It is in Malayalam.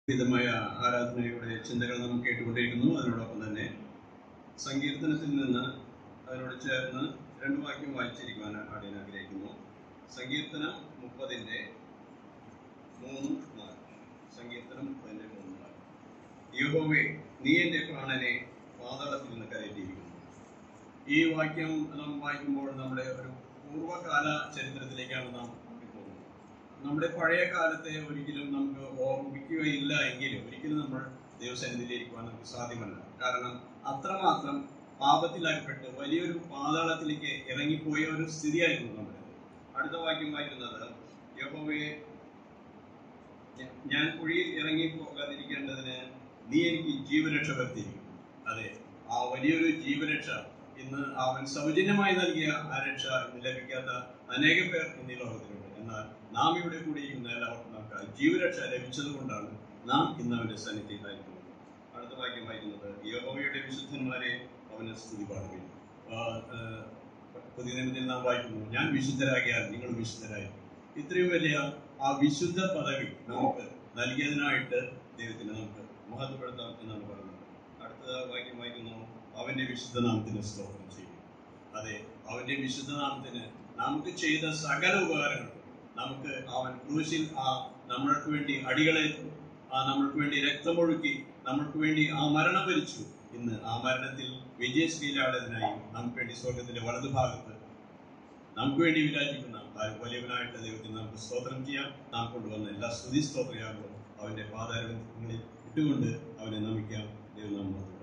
വിധമായ ആരാധനയുടെ ചിന്തകൾ നാം കേട്ടുകൊണ്ടിരിക്കുന്നു അതിനോടൊപ്പം തന്നെ സങ്കീർത്തനത്തിൽ നിന്ന് അതിനോട് ചേർന്ന് രണ്ട് വാക്യം വായിച്ചിരിക്കുവാൻ ആടിയാൻ ആഗ്രഹിക്കുന്നു സങ്കീർത്തനം മുപ്പതിൻ്റെ മൂന്ന് നാല് സങ്കീർത്തനം മുപ്പതിൻ്റെ മൂന്ന് നാല് യഹോവേ നീ എൻ്റെ പ്രാണനെ പാതാളത്തിൽ നിന്ന് കയറ്റിയിരിക്കുന്നു ഈ വാക്യം നാം വായിക്കുമ്പോൾ നമ്മുടെ ഒരു പൂർവ്വകാല ചരിത്രത്തിലേക്കാണ് നാം പോകുന്നത് നമ്മുടെ പഴയ കാലത്തെ ഒരിക്കലും നമുക്ക് ഓർമ്മിക്കുകയില്ല എങ്കിലും ഒരിക്കലും നമ്മൾ ദൈവസന്നിധിയിലിരിക്കുവാൻ നമുക്ക് സാധ്യമല്ല കാരണം അത്രമാത്രം പാപത്തിലാക്കപ്പെട്ട് വലിയൊരു പാതാളത്തിലേക്ക് ഇറങ്ങിപ്പോയ ഒരു സ്ഥിതിയായിരുന്നു നമ്മുടെ അടുത്ത വാക്യം വായിക്കുന്നത് യഹോവയെ ഞ- ഞാൻ കുഴിയിൽ ഇറങ്ങി പോകാതിരിക്കേണ്ടതിന് നീ എനിക്ക് ജീവരക്ഷ വരുത്തിയിരിക്കും അതെ ആ വലിയൊരു ജീവരക്ഷ ഇന്ന് അവൻ സൗജന്യമായി നൽകിയ ആ രക്ഷ ഇന്ന് ലഭിക്കാത്ത അനേകം പേർ ഇന്ന് ഈ ലോകത്തിലുണ്ട് എന്നാൽ നാം ഇവിടെ കൂടിയിരിക്കുന്ന എല്ലാവർക്കും നമുക്ക് ആ ജീവരക്ഷ ലഭിച്ചത് കൊണ്ടാണ് നാം ഇന്ന് അവന്റെ സന്നിധിയിലായിരിക്കുന്നത് അടുത്ത വാക്യം വായിക്കുന്നത് യഹോവയുടെ വിശുദ്ധന്മാരെ അവന് സ്തുതി പാടുകയും പുതിയ നിയമത്തിൽ നാം വായിക്കുന്നു ഞാൻ വിശുദ്ധരാകിയാൽ നിങ്ങൾ വിശുദ്ധരായി ഇത്രയും വലിയ ആ വിശുദ്ധ പദവി നമുക്ക് നൽകിയതിനായിട്ട് ദൈവത്തിന് നമുക്ക് മഹത്വപ്പെടുത്താം എന്നാണ് പറയുന്നത് അടുത്ത വാക്യം വായിക്കുന്നു അവന്റെ വിശുദ്ധ നാമത്തിന് സ്തോത്രം ചെയ്യും അതെ അവന്റെ വിശുദ്ധ നാമത്തിന് നമുക്ക് ചെയ്ത സകല ഉപകാരങ്ങളും നമുക്ക് അവൻ ക്രൂശിൽ ആ നമ്മൾക്ക് വേണ്ടി അടികളേറ്റു ആ നമ്മൾക്ക് വേണ്ടി രക്തമൊഴുക്കി നമ്മൾക്ക് വേണ്ടി ആ മരണം ഭരിച്ചു ഇന്ന് ആ മരണത്തിൽ വിജയശ്രീലാടതിനായി നമുക്ക് വേണ്ടി സ്വർഗത്തിന്റെ വലതുഭാഗത്ത് നമുക്ക് വേണ്ടി വിരാജിക്കുന്ന ആ വലിയവനായിട്ട് ദൈവത്തിന് നമുക്ക് സ്തോത്രം ചെയ്യാം നാം കൊണ്ടുവന്ന എല്ലാ സ്തുതി സ്തോത്രയാകും അവന്റെ പാതാരങ്ങളിൽ ഇട്ടുകൊണ്ട് അവനെ നമിക്കാം ദൈവം നമ്മൾ